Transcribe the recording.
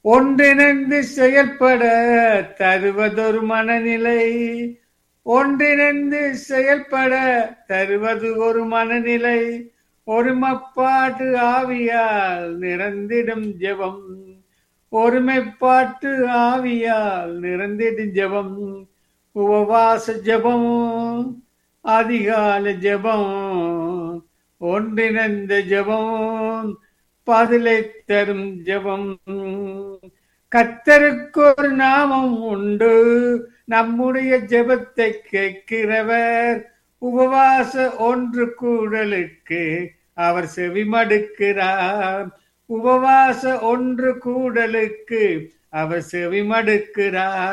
ஒன்றிணைந்து செயல்பட தருவதொரு மனநிலை ஒன்றிணைந்து செயல்பட தருவது ஒரு மனநிலை ஒருமைப்பாட்டு ஆவியால் நிறந்திடும் ஜெபம் ஒருமைப்பாட்டு ஆவியால் நிறந்திடும் ஜெபம் உபவாச ஜெபம் அதிகால ஜெபம் ஒன்றிணைந்த ஜெபம் பதிலை தரும் ஜெபம் கத்தருக்கு ஒரு நாமம் உண்டு நம்முடைய ஜெபத்தை கேட்கிறவர் உபவாச ஒன்று கூடலுக்கு அவர் செவிமடுக்கிறார் உபவாச ஒன்று கூடலுக்கு அவர் செவிமடுக்கிறார்